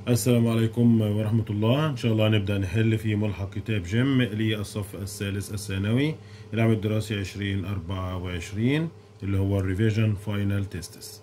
السلام عليكم ورحمة الله إن شاء الله نبدأ نحل في ملحق كتاب جيم للصف الثالث الثانوي العام الدراسي 2024 اللي هو الريفيجن فاينل تيستس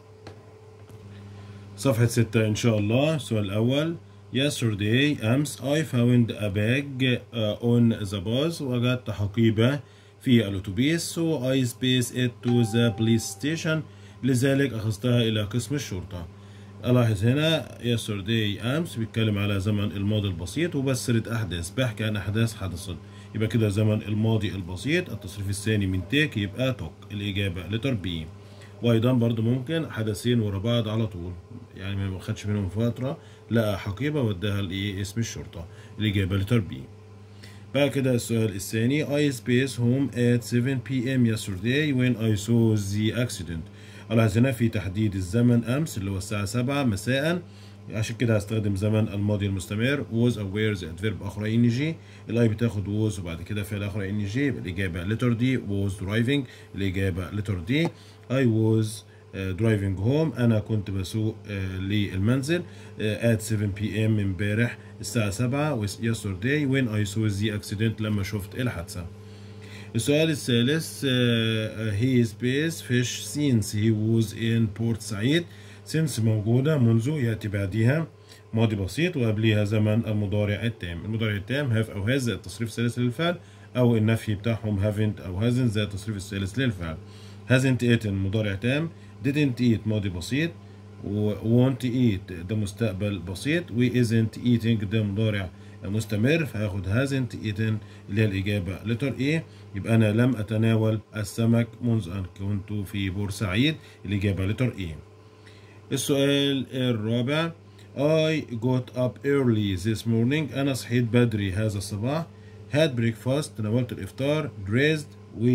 صفحة ستة إن شاء الله السؤال الأول Yesterday أمس I found a bag uh, on the bus وجدت حقيبة في الأتوبيس so I spaced it to the police station لذلك أخذتها إلى قسم الشرطة ألاحظ هنا yesterday أمس بيتكلم على زمن الماضي البسيط وبسرة أحداث بحكي عن أحداث حدثت يبقى كده زمن الماضي البسيط التصريف الثاني من تيك يبقى توك الإجابة لتر بي وأيضا برضو ممكن حدثين ورا بعض على طول يعني ما خدش منهم فترة لقى حقيبة وداها لإيه اسم الشرطة الإجابة لتر بي بعد كده السؤال الثاني I spaced home at 7 p.m. yesterday when I saw the accident ألاحظ هنا في تحديد الزمن أمس اللي هو الساعة 7 مساء عشان كده هستخدم زمن الماضي المستمر was aware زائد فيرب آخر إن جي الأي بتاخد was وبعد كده فعل آخر إن جي يبقى الإجابة letter D was driving الإجابة letter D I was uh, driving home أنا كنت بسوق uh, للمنزل uh, at 7 p.m. امبارح الساعة 7 yesterday when I saw the accident لما شفت الحادثة السؤال الثالث uh, he space fish since he was in Port سعيد since موجودة منذ يأتي بعدها ماضي بسيط وقبلها زمن المضارع التام المضارع التام have أو has زائد التصريف الثالث للفعل أو النفي بتاعهم haven't أو hasn't زائد التصريف الثالث للفعل hasn't eaten مضارع تام didn't eat ماضي بسيط و won't eat ده مستقبل بسيط و isn't eating ده مضارع مستمر فهاخد hasn't eaten اللي هي الإجابة letter A يبقى أنا لم أتناول السمك منذ أن كنت في بورسعيد الإجابة letter A السؤال الرابع I got up early this morning أنا صحيت بدري هذا الصباح had breakfast تناولت الإفطار dressed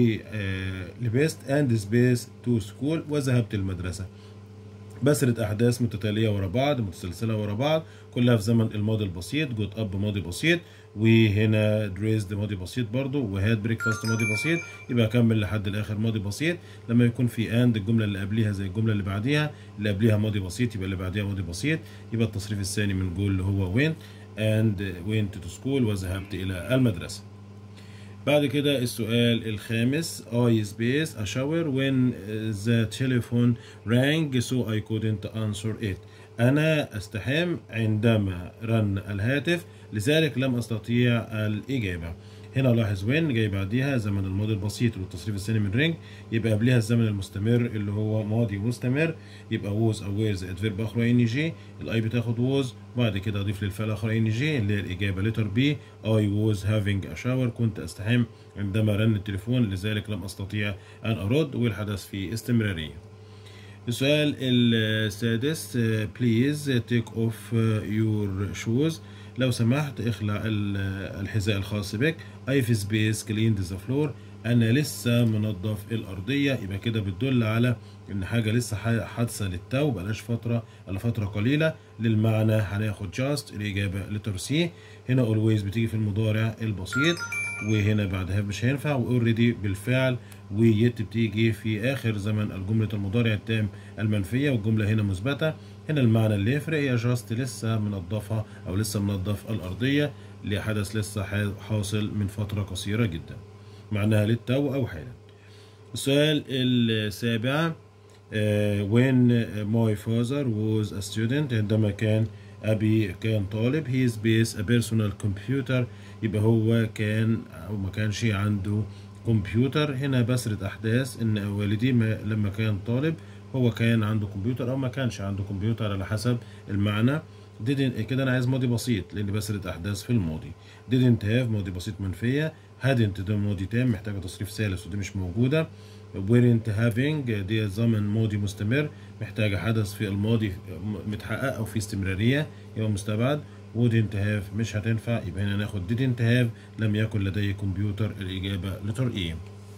ولبست and spaced to school وذهبت المدرسة بسرة أحداث متتالية ورا بعض متسلسلة ورا بعض كلها في زمن الماضي البسيط جوت أب ماضي بسيط وهنا دريزد ماضي بسيط برضو وهاد بريكفاست ماضي بسيط يبقى أكمل لحد الآخر ماضي بسيط لما يكون في أند الجملة اللي قبليها زي الجملة اللي بعديها اللي قبليها ماضي بسيط يبقى اللي بعديها ماضي بسيط يبقى التصريف الثاني من جول اللي هو وين and went to school وذهبت إلى المدرسة بعد كده السؤال الخامس I space a shower when the telephone rang so I couldn't answer it أنا أستحم عندما رن الهاتف لذلك لم أستطيع الإجابة هنا لاحظ وين جاي بعديها زمن الماضي البسيط والتصريف الثاني من رينج يبقى قبلها الزمن المستمر اللي هو ماضي مستمر يبقى ووز او وير زائد فيرب اخر ان جي الاي بتاخد ووز بعد كده اضيف للفعل اخر ان جي اللي هي الاجابه لتر بي اي ووز هافينج ا شاور كنت استحم عندما رن التليفون لذلك لم استطيع ان ارد والحدث في استمراريه السؤال السادس بليز تيك اوف يور شوز لو سمحت اخلع الحذاء الخاص بك I في سبيس كليند ذا فلور انا لسه منظف الارضيه يبقى كده بتدل على ان حاجه لسه حادثه للتو بلاش فتره الا فتره قليله للمعنى هناخد جاست الاجابه لتر سي هنا اولويز بتيجي في المضارع البسيط وهنا بعدها مش هينفع واوريدي بالفعل ويت بتيجي في اخر زمن الجمله المضارع التام المنفيه والجمله هنا مثبته هنا المعنى اللي يفرق هي جاست لسه منظفها او لسه منظف الارضيه لحدث لسه حاصل من فتره قصيره جدا معناها للتو او حالا السؤال السابع uh, when my father was a student عندما كان أبي كان طالب he space a personal computer يبقى هو كان أو ما كانش عنده كمبيوتر هنا بسرة أحداث إن والدي ما لما كان طالب هو كان عنده كمبيوتر أو ما كانش عنده كمبيوتر على حسب المعنى didn't كده أنا عايز ماضي بسيط لأن بسرة أحداث في الماضي didn't have ماضي بسيط منفية hadn't ده ماضي تام محتاجة تصريف ثالث ودي مش موجودة weren't having دي زمن ماضي مستمر محتاجة حدث في الماضي متحقق أو في استمرارية يبقى مستبعد wouldn't have مش هتنفع يبقى هنا ناخد didn't have لم يكن لدي كمبيوتر الإجابة لتر E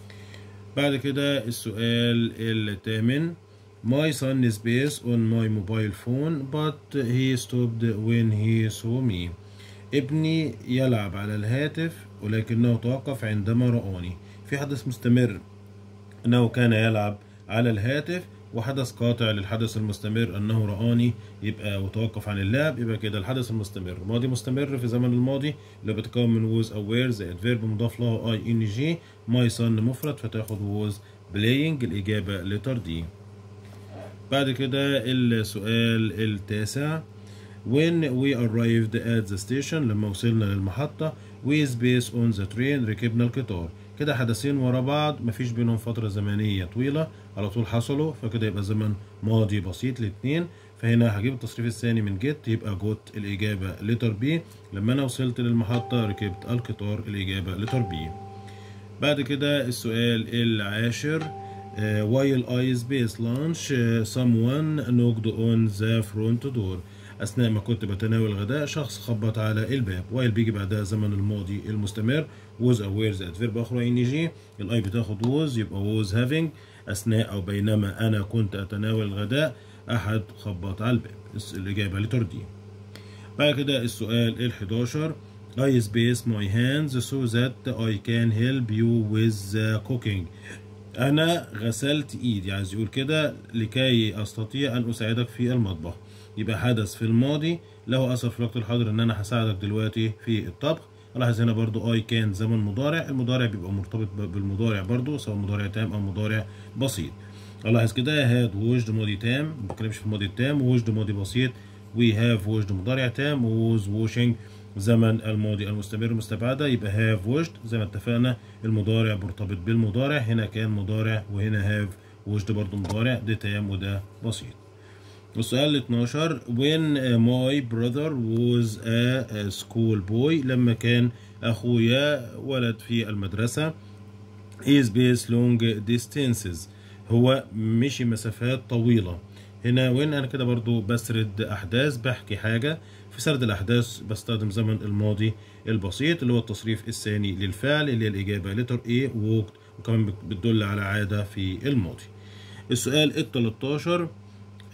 بعد كده السؤال الثامن My son is based on my mobile phone but he stopped when he saw me ابني يلعب على الهاتف ولكنه توقف عندما رآني في حدث مستمر أنه كان يلعب على الهاتف وحدث قاطع للحدث المستمر انه رآني يبقى وتوقف عن اللعب يبقى كده الحدث المستمر ماضي مستمر في زمن الماضي اللي بتكون من was او were زائد فيرب مضاف له اي ان جي ماي son مفرد فتاخد was playing الاجابه لتر دي بعد كده السؤال التاسع when we arrived at the station لما وصلنا للمحطة we space on the train ركبنا القطار كده حدثين ورا بعض مفيش بينهم فترة زمنية طويلة على طول حصلوا فكده يبقى زمن ماضي بسيط الاتنين فهنا هجيب التصريف الثاني من جيت يبقى جوت الإجابة لتر بي لما أنا وصلت للمحطة ركبت القطار الإجابة لتر بي بعد كده السؤال العاشر Uh, while I space lunch uh, someone knocked on the front door أثناء ما كنت بتناول الغداء شخص خبط على الباب while بيجي بعدها زمن الماضي المستمر was aware زائد فيرب آخر إن جي الأي بتاخد was يبقى was having أثناء أو بينما أنا كنت أتناول الغداء أحد خبط على الباب الإجابة لتر دي بعد كده السؤال ال 11 I space my hands so that I can help you with the cooking أنا غسلت إيدي عايز يقول كده لكي أستطيع أن أساعدك في المطبخ يبقى حدث في الماضي له أثر في الوقت الحاضر إن أنا هساعدك دلوقتي في الطبخ لاحظ هنا برضو اي كان زمن مضارع المضارع بيبقى مرتبط بالمضارع برضو سواء مضارع تام او مضارع بسيط لاحظ كده هاد وجد ماضي تام ما بتكلمش في الماضي التام وجد ماضي بسيط وي هاف وجد مضارع تام ووز ووشنج زمن الماضي المستمر مستبعدة يبقى هاف وجد زي ما اتفقنا المضارع مرتبط بالمضارع هنا كان مضارع وهنا هاف وجد برضو مضارع ده تام وده بسيط السؤال 12 when my brother was a school boy لما كان أخويا ولد في المدرسة he spaced long distances هو مشي مسافات طويلة هنا وين أنا كده برضو بسرد أحداث بحكي حاجة في سرد الأحداث بستخدم زمن الماضي البسيط اللي هو التصريف الثاني للفعل اللي هي الإجابة لتر A walked وكمان بتدل على عادة في الماضي السؤال ال 13 Uh,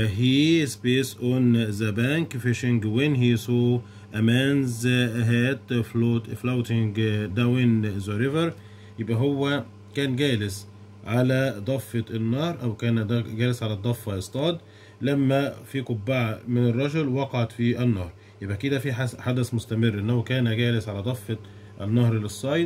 he spaced on the bank fishing when he saw a man's hat float floating down the river يبقى هو كان جالس على ضفة النهر أو كان جالس على الضفة يصطاد لما في قبعة من الرجل وقعت في النهر يبقى كده في حدث مستمر إنه كان جالس على ضفة النهر للصيد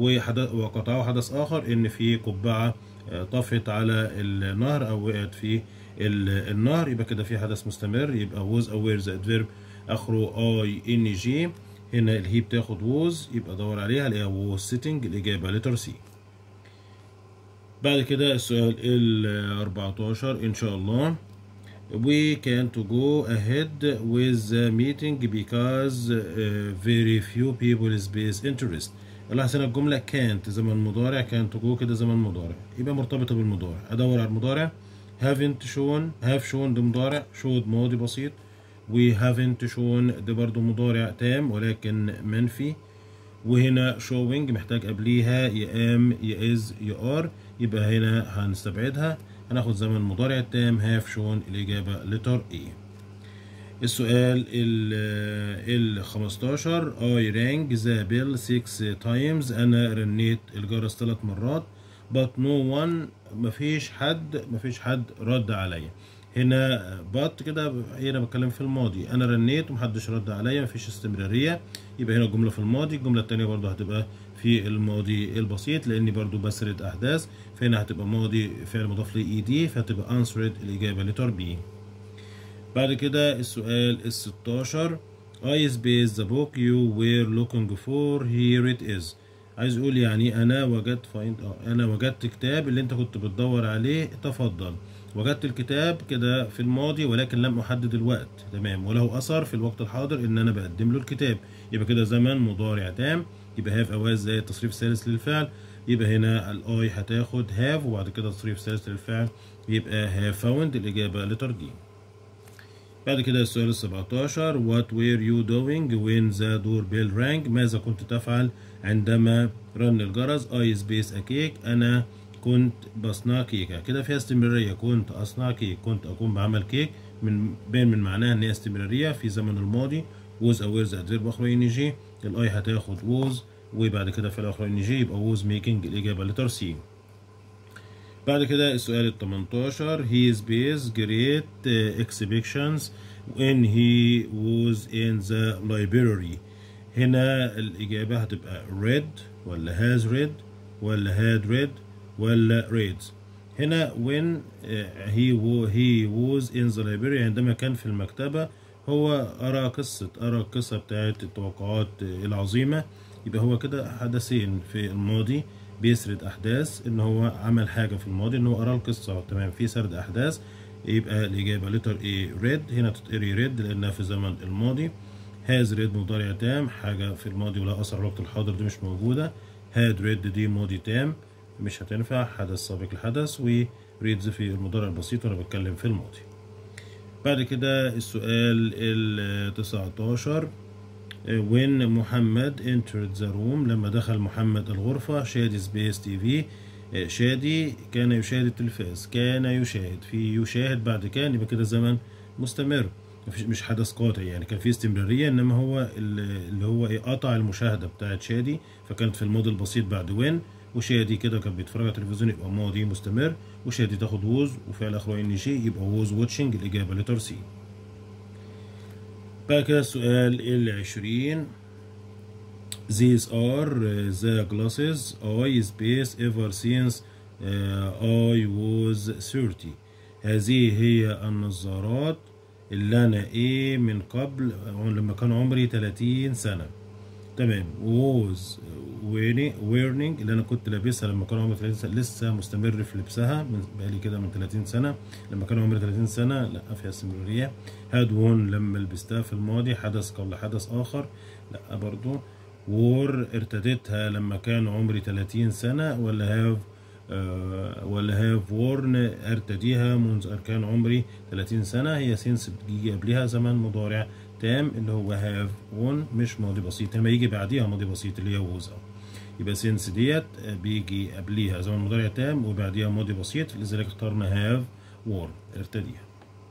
وقطعه حدث آخر إن في قبعة طفت على النهر أو وقعت في النهر يبقى كده في حدث مستمر يبقى was aware زائد فيرب اخره اي ان جي هنا الهي بتاخد was يبقى دور عليها اللي was sitting الاجابه لتر سي بعد كده السؤال ال 14 ان شاء الله we can to go ahead with the meeting because uh, very few people space interest لاحظ هنا الجملة كانت زمن مضارع كان to go كده زمن مضارع يبقى مرتبطة بالمضارع أدور على المضارع haven't shown have shown ده مضارع showed ماضي بسيط we haven't shown ده برضو مضارع تام ولكن منفي وهنا showing محتاج قبليها يا am يا is يا are يبقى هنا هنستبعدها هناخد زمن مضارع التام have shown الإجابة letter A السؤال ال 15 I rang the bell six times أنا رنيت الجرس ثلاث مرات but no one مفيش حد مفيش حد رد عليا هنا but كده هنا بتكلم في الماضي انا رنيت ومحدش رد عليا مفيش استمراريه يبقى هنا جمله في الماضي الجمله الثانيه برضو هتبقى في الماضي البسيط لاني برضو بسرد احداث فهنا هتبقى ماضي فعل مضاف لي اي دي فهتبقى answered الاجابه لتر بي بعد كده السؤال ال 16 I space the book you were looking for here it is عايز اقول يعني انا وجدت فايند اه انا وجدت كتاب اللي انت كنت بتدور عليه تفضل وجدت الكتاب كده في الماضي ولكن لم احدد الوقت تمام وله اثر في الوقت الحاضر ان انا بقدم له الكتاب يبقى كده زمن مضارع تام يبقى هاف اواز زي التصريف الثالث للفعل يبقى هنا الاي هتاخد هاف وبعد كده التصريف الثالث للفعل يبقى هاف فاوند الاجابه لتر دي بعد كده السؤال ال 17 What were you doing when the doorbell rang ماذا كنت تفعل عندما رن الجرس I space a cake أنا كنت بصنع كيكة كده فيها استمرارية كنت أصنع كيك كنت أقوم بعمل كيك من بين من معناها إن هي استمرارية في زمن الماضي was aware زائد فيرب آخره إن جي الأي هتاخد was وبعد كده في الآخر إن جي يبقى was making الإجابة لتر سي بعد كده السؤال ال 18 he space great uh, exhibitions when he was in the library هنا الإجابة هتبقى read ولا has read ولا had read ولا reads هنا when uh, he, wa- he was in the library عندما كان في المكتبة هو قرأ قصة قرأ القصة بتاعت التوقعات العظيمة يبقى هو كده حدثين في الماضي بيسرد أحداث إن هو عمل حاجة في الماضي إن هو قرأ القصة تمام في سرد أحداث يبقى الإجابة لتر A read هنا تتقري read لأنها في زمن الماضي has read مضارع تام حاجة في الماضي ولا أثر الوقت الحاضر دي مش موجودة had read دي ماضي تام مش هتنفع حدث سابق لحدث و reads في المضارع البسيط وأنا بتكلم في الماضي بعد كده السؤال ال 19 when محمد entered the room لما دخل محمد الغرفة شادي سبيس تي في شادي كان يشاهد التلفاز كان يشاهد في يشاهد بعد كان يبقى كده زمن مستمر مفيش مش حدث قاطع يعني كان في استمرارية انما هو اللي هو ايه قطع المشاهدة بتاعت شادي فكانت في الماضي البسيط بعد وين وشادي كده كان بيتفرج على التلفزيون يبقى ماضي مستمر وشادي تاخد ووز وفعل اخره ان جي يبقى ووز واتشنج الاجابة لتر سي بعد كده السؤال العشرين These are uh, the glasses I space ever since uh, I was 30 هذه هي النظارات اللي أنا إيه من قبل لما كان عمري 30 سنة تمام was wearing wearing اللي أنا كنت لابسها لما كان عمري 30 سنة لسه مستمر في لبسها من بقالي كده من 30 سنة لما كان عمري 30 سنة لا فيها استمرارية had worn لما لبستها في الماضي حدث قبل حدث آخر لا برضو وور ارتديتها لما كان عمري 30 سنة ولا هاف آه ولا هاف وورن ارتديها منذ أن كان عمري 30 سنة هي سينس بيجي قبلها زمن مضارع تام اللي هو هاف وون مش ماضي بسيط لما يجي بعديها ماضي بسيط اللي هي ووز يبقى سينس ديت بيجي قبليها زمن مضارع تام وبعديها ماضي بسيط لذلك اخترنا هاف وورن ارتديها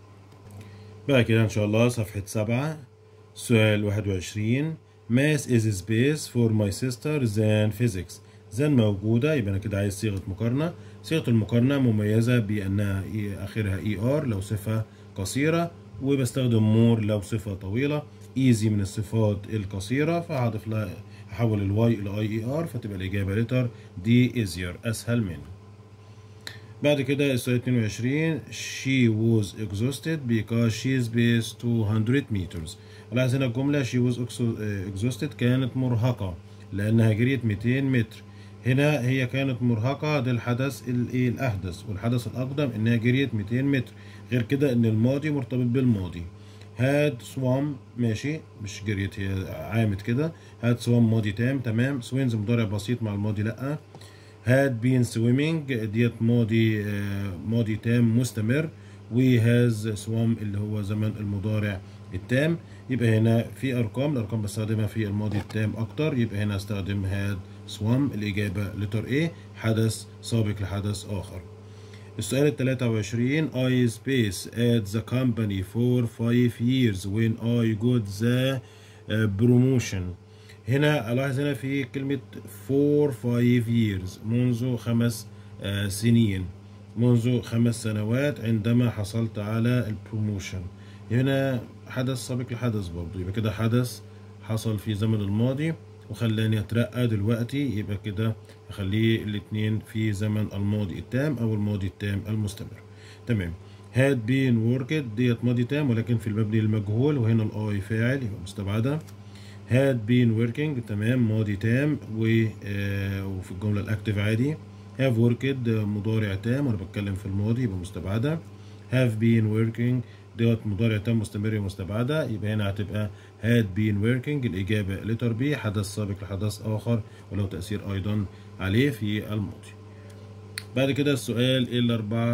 بعد كده ان شاء الله صفحة سبعة سؤال 21 Math is space for my sister than physics than موجودة يبقى أنا كده عايز صيغة مقارنة صيغة المقارنة مميزة بأنها آخرها اي ار لو صفة قصيرة وبستخدم مور لو صفة طويلة ايزي من الصفات القصيرة فهضيف لها هحول الواي إلى اي اي ار فتبقى الإجابة لتر دي ايزير أسهل منه بعد كده السؤال 22 she was exhausted because she spaced 200 meters لاحظ هنا الجملة she was exhausted كانت مرهقة لأنها جريت 200 متر هنا هي كانت مرهقة ده الحدث الايه الأحدث والحدث الأقدم إنها جريت 200 متر غير كده إن الماضي مرتبط بالماضي هاد سوام ماشي مش جريت هي عامت كده هاد سوام ماضي تام تمام سوينز مضارع بسيط مع الماضي لأ had been swimming ديت ماضي آه ماضي تام مستمر وهاز سوام اللي هو زمن المضارع التام يبقى هنا في ارقام الارقام بستخدمها في الماضي التام اكتر يبقى هنا استخدم had swam الاجابه لتر A حدث سابق لحدث اخر السؤال ال 23 I space at the company for five years when I got the uh, promotion هنا ألاحظ هنا في كلمة for five years منذ خمس uh, سنين منذ خمس سنوات عندما حصلت على البروموشن هنا حدث سابق لحدث برضه يبقى كده حدث حصل في زمن الماضي وخلاني اترقى دلوقتي يبقى كده اخليه الاتنين في زمن الماضي التام او الماضي التام المستمر تمام had been worked ديت ماضي تام ولكن في المبني المجهول وهنا الاي فاعل يبقى مستبعده had been working تمام ماضي تام و آه وفي الجمله الاكتف عادي have worked مضارع تام وانا بتكلم في الماضي يبقى مستبعده have been working دوت مضارع تام مستمر مستبعدة يبقى هنا هتبقى had been working الإجابة لتر بي حدث سابق لحدث آخر ولو تأثير أيضا عليه في الماضي بعد كده السؤال ال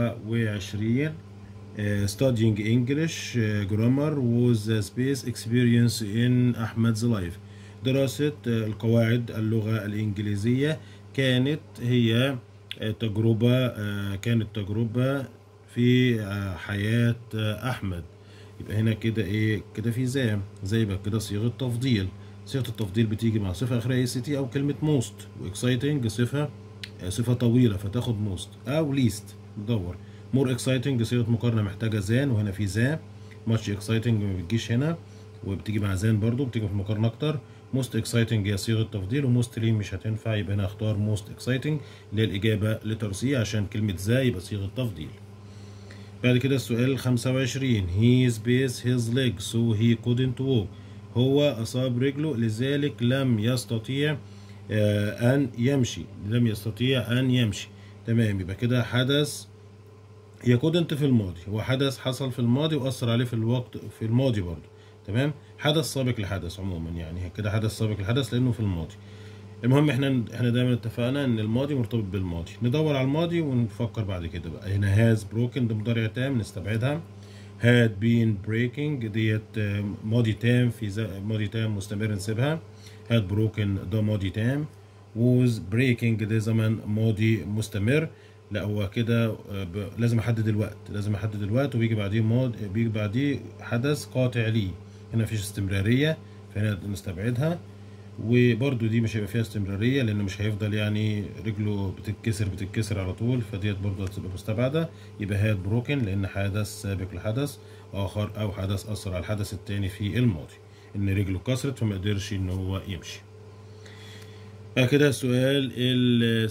24 uh, studying English uh, grammar was a space experience in أحمد's life دراسة uh, القواعد اللغة الإنجليزية كانت هي تجربة كانت تجربة في حياة أحمد يبقى هنا كده إيه كده في زي زي يبقى كده صيغة تفضيل صيغة التفضيل بتيجي مع صفة آخرها اي سي تي أو كلمة موست وإكسايتنج صفة آه، صفة طويلة فتاخد موست أو ليست ندور مور اكسايتنج صيغة مقارنة محتاجة زان وهنا في ذا ماتش اكسايتنج ما بتجيش هنا وبتيجي مع زان برضو بتيجي في المقارنة أكتر موست اكسايتنج هي صيغة تفضيل وموست لي مش هتنفع يبقى هنا اختار موست اكسايتنج اللي هي الإجابة لتر سي عشان كلمة ذا يبقى صيغة تفضيل بعد كده السؤال 25 he spaced his leg so he couldn't walk هو أصاب رجله لذلك لم يستطيع آه، أن يمشي لم يستطيع أن يمشي تمام يبقى كده حدث هي couldn't في الماضي هو حدث حصل في الماضي وأثر عليه في الوقت في الماضي برضه تمام حدث سابق لحدث عموما يعني كده حدث سابق لحدث لأنه في الماضي المهم احنا احنا دايما اتفقنا ان الماضي مرتبط بالماضي ندور على الماضي ونفكر بعد كده بقى هنا has broken ده مضارع تام نستبعدها had been breaking ديت آه، ماضي تام في ز- ماضي تام مستمر نسيبها had broken ده ماضي تام was breaking ده زمن ماضي مستمر لا هو كده آه، ب- لازم احدد الوقت لازم احدد الوقت وبيجي بعديه ماضي بيجي بعديه حدث قاطع ليه هنا مفيش استمرارية فهنا نستبعدها وبرده دي مش هيبقى فيها استمرارية لأنه مش هيفضل يعني رجله بتتكسر بتتكسر على طول فديت برضه هتبقى مستبعدة يبقى هاد بروكن لأن حدث سابق لحدث آخر أو حدث أثر على الحدث التاني في الماضي إن رجله كسرت فما قدرش إن هو يمشي. بعد كده السؤال ال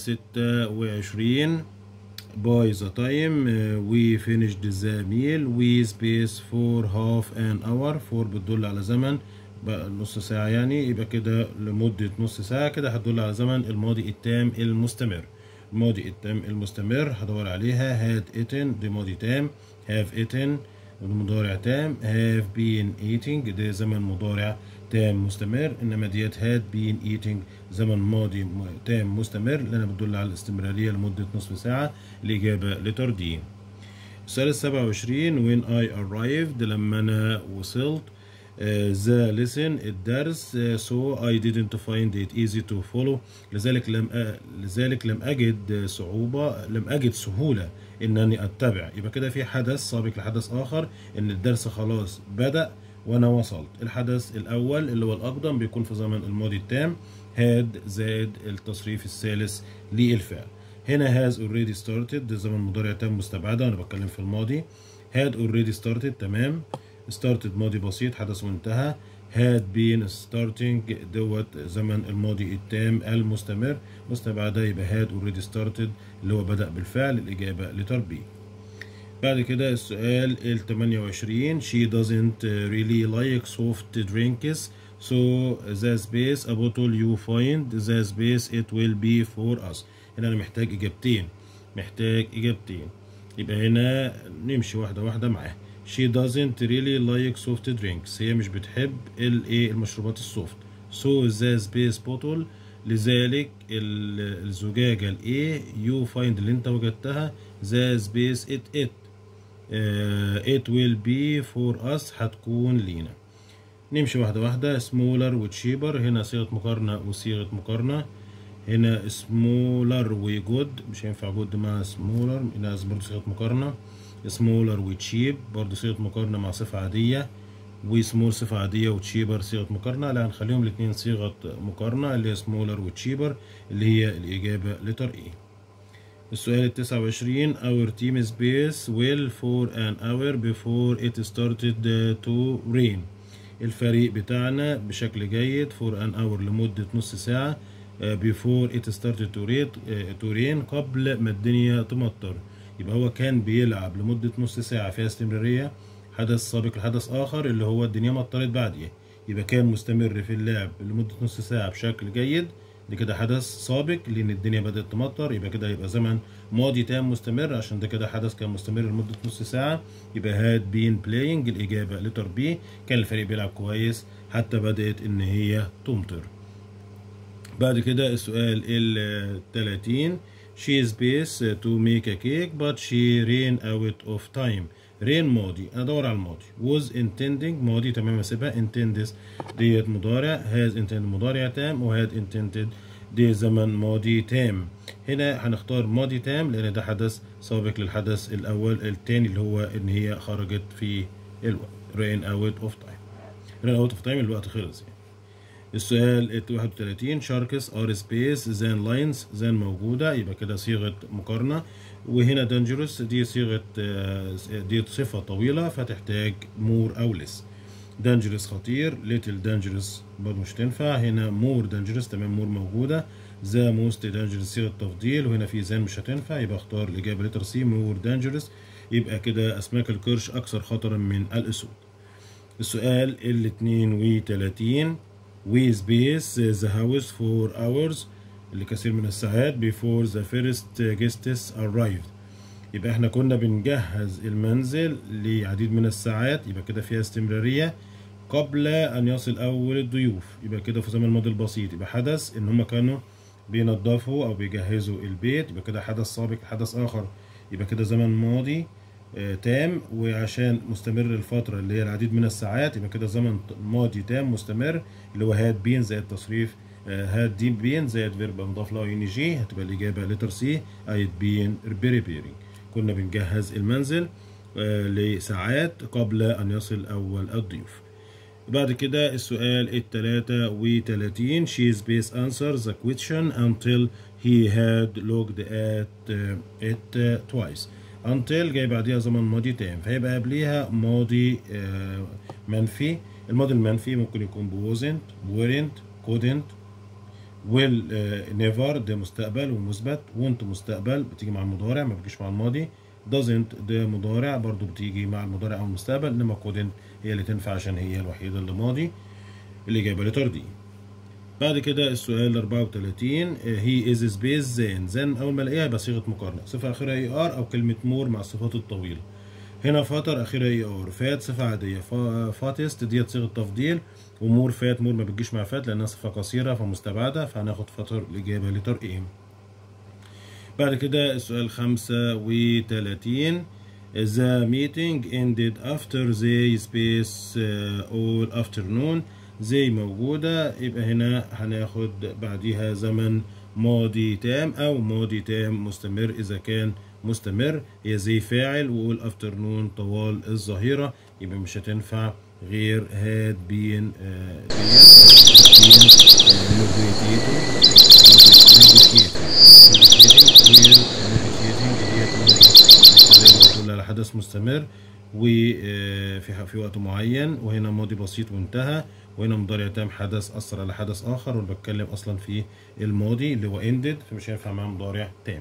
26 by the time uh, we finished the meal we space for half an hour for بتدل على زمن بقى نص ساعة يعني يبقى كده لمدة نص ساعة كده هتدل على زمن الماضي التام المستمر الماضي التام المستمر هدور عليها had eaten دي ماضي تام have eaten ده مضارع تام have been eating ده زمن مضارع تام مستمر انما ديت had been eating زمن ماضي م- تام مستمر لانها بتدل على الاستمرارية لمدة نصف ساعة الإجابة لتر دي السؤال السبعة وعشرين when I arrived لما أنا وصلت آه، the lesson الدرس آه، so I didn't find it easy to follow لذلك لم أ... لذلك لم أجد صعوبة لم أجد سهولة إنني أتبع يبقى كده في حدث سابق لحدث آخر إن الدرس خلاص بدأ وأنا وصلت الحدث الأول اللي هو الأقدم بيكون في زمن الماضي التام had زائد التصريف الثالث للفعل هنا has already started ده زمن مضارع تام مستبعدة وأنا بتكلم في الماضي had already started تمام started ماضي بسيط حدث وانتهى had been starting دوت زمن الماضي التام المستمر مستبعدة يبقى had already started اللي هو بدأ بالفعل الإجابة لتر بي بعد كده السؤال ال 28 she doesn't really like soft drinks so the space a bottle you find the space it will be for us هنا أنا محتاج إجابتين محتاج إجابتين يبقى هنا نمشي واحدة واحدة معاه she doesn't really like soft drinks هي مش بتحب الايه المشروبات السوفت so the space bottle لذلك ال- الزجاجة الايه you find اللي انت وجدتها the space it it آه، it will be for us هتكون لينا نمشي واحدة واحدة smaller وتشيبر هنا صيغة مقارنة وصيغة مقارنة هنا smaller وجود مش هينفع جود مع smaller هنا برضه صيغة مقارنة smaller وتشيب برضه صيغة مقارنة مع صفة عادية وسمول صفة عادية وتشيبر صيغة مقارنة لا هنخليهم الاتنين صيغة مقارنة اللي هي smaller وتشيبر اللي هي الإجابة لتر إيه السؤال التسعة وعشرين Our team space well for an hour before it started to rain الفريق بتاعنا بشكل جيد for an hour لمدة نص ساعة آه، before it started to rain, آه، to rain قبل ما الدنيا تمطر يبقى هو كان بيلعب لمدة نص ساعة فيها استمرارية حدث سابق لحدث آخر اللي هو الدنيا مطرت بعديه يبقى كان مستمر في اللعب لمدة نص ساعة بشكل جيد ده كده حدث سابق لان الدنيا بدات تمطر يبقى كده يبقى زمن ماضي تام مستمر عشان ده كده حدث كان مستمر لمده نص ساعه يبقى هاد بين بلاينج الاجابه لتر بي كان الفريق بيلعب كويس حتى بدات ان هي تمطر بعد كده السؤال ال 30 she is based to make a cake but she ran out of time rain ماضي انا ادور على الماضي was intending ماضي تمام اسيبها intends ديت مضارع has intended مضارع تام و had intended دي زمن ماضي تام هنا هنختار ماضي تام لان ده حدث سابق للحدث الاول التاني اللي هو ان هي خرجت في الوقت rain out of time rain out of time الوقت خلص يعني السؤال 31 شاركس ار سبيس زان لاينز زان موجودة يبقى كده صيغة مقارنة وهنا دانجرس دي صيغة آه، دي صفة طويلة فتحتاج مور أو لس دانجرس خطير ليتل دانجرس برضه مش تنفع هنا مور دانجرس تمام مور موجودة ذا موست دانجرس صيغة تفضيل وهنا في زان مش هتنفع يبقى اختار الإجابة لتر سي مور دانجرس يبقى كده أسماك القرش أكثر خطرا من الأسود السؤال ال 32 we space the house for hours لكثير من الساعات before the first guests arrived يبقى احنا كنا بنجهز المنزل لعديد من الساعات يبقى كده فيها استمرارية قبل أن يصل أول الضيوف يبقى كده في زمن الماضي البسيط يبقى حدث إن هما كانوا بينظفوا أو بيجهزوا البيت يبقى كده حدث سابق حدث آخر يبقى كده زمن ماضي آه، تام وعشان مستمر الفترة اللي هي العديد من الساعات يبقى كده زمن ماضي تام مستمر اللي هو هاد بين زائد تصريف هاد دي بين زائد فيرب مضاف له ان جي هتبقى الإجابة لتر سي ايد بين بريبيرنج كنا بنجهز المنزل آه، لساعات قبل أن يصل أول الضيوف بعد كده السؤال التلاتة وتلاتين she space answer the question until he had looked at uh, it uh, twice until جاي بعديها زمن ماضي تام فهيبقى قبليها ماضي آه، منفي الماضي المنفي ممكن يكون ب wasn't weren't couldn't will آه، never ده مستقبل ومثبت won't مستقبل بتيجي مع المضارع ما بتجيش مع الماضي doesn't ده مضارع برضو بتيجي مع المضارع او المستقبل انما couldn't هي اللي تنفع عشان هي الوحيده اللي ماضي الاجابه لتر دي بعد كده السؤال 34 هي از سبيس زين زين اول ما الاقيها يبقى صيغه مقارنه صفه اخرها اي ار او كلمه مور مع الصفات الطويله هنا فتر اخرها اي ار فات صفه عاديه فا- فاتست ديت صيغه تفضيل ومور فات مور ما بتجيش مع فات لانها صفه قصيره فمستبعده فهناخد فتر الاجابه لتر ايه بعد كده السؤال 35 The meeting ended after the space uh, all afternoon زي موجودة يبقى هنا هناخد بعديها زمن ماضي تام أو ماضي تام مستمر إذا كان مستمر هي زي فاعل وقول afternoon طوال الظهيرة يبقى مش هتنفع غير had been uh, been had been uh, negotiated negotiated negotiating على حدث مستمر وفي في وقت معين وهنا ماضي بسيط وانتهى وهنا مضارع تام حدث أثر على حدث آخر وانا بتكلم أصلا في الماضي اللي هو ended فمش هينفع معاه مضارع تام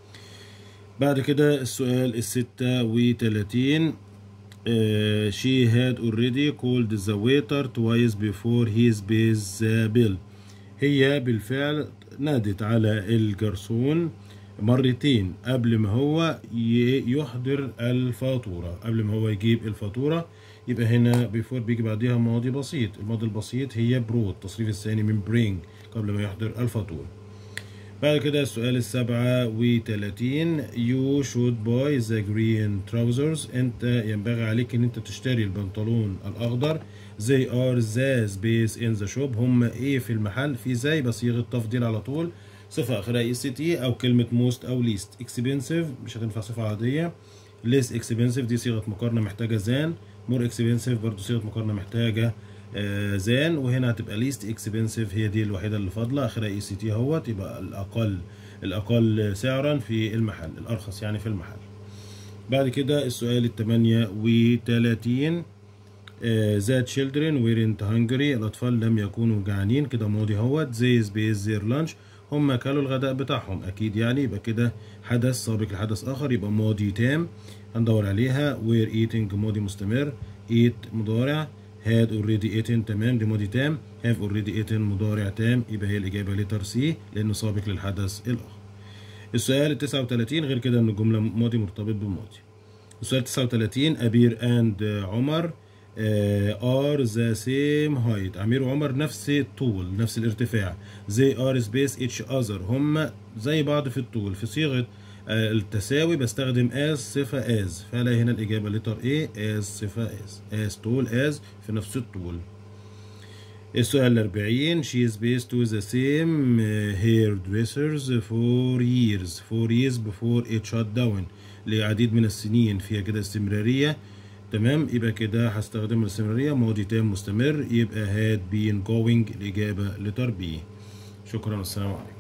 بعد كده السؤال الستة وتلاتين uh, she had already called the waiter twice before his pays the bill هي بالفعل نادت على الجرسون مرتين قبل ما هو ي- يحضر الفاتورة قبل ما هو يجيب الفاتورة يبقى هنا before بيجي بعديها ماضي بسيط الماضي البسيط هي برود التصريف الثاني من bring قبل ما يحضر الفاتورة بعد كده السؤال السبعة وتلاتين you should buy the green trousers انت ينبغي عليك ان انت تشتري البنطلون الاخضر they are the space in the shop هم ايه في المحل في زي بصيغة تفضيل على طول صفة اخرها اي سي تي او كلمة most او least expensive مش هتنفع صفة عادية less expensive دي صيغة مقارنة محتاجة زان more expensive برضو صيغة مقارنة محتاجة آه، زان وهنا هتبقى ليست اكسبنسيف هي دي الوحيده اللي فاضله اخرها اي سي تي اهوت يبقى الاقل الاقل سعرا في المحل الارخص يعني في المحل بعد كده السؤال الثمانية وتلاتين ذات children weren't hungry الأطفال لم يكونوا جعانين كده ماضي اهوت they space their lunch هم أكلوا الغداء بتاعهم أكيد يعني يبقى كده حدث سابق لحدث آخر يبقى ماضي تام هندور عليها were eating ماضي مستمر eat مضارع had already eaten تمام دي ماضي تام have already eaten مضارع تام يبقى هي الإجابة لتر سي لأنه سابق للحدث الآخر السؤال ال 39 غير كده ان الجمله ماضي مرتبط بماضي السؤال 39 أبير أند عمر ار ذا سيم هايت أمير وعمر نفس الطول نفس الارتفاع زي ار سبيس اتش اذر هم زي بعض في الطول في صيغة آه، التساوي بستخدم as صفة as فلا هنا الإجابة لتر A as صفة as as طول as في نفس الطول السؤال الأربعين she is based to the same uh, hairdressers for years for years before it shut down لعديد من السنين فيها كده استمرارية تمام يبقى كده هستخدم الاستمرارية ماضي تام مستمر يبقى had been going الإجابة لتر بي شكرا والسلام عليكم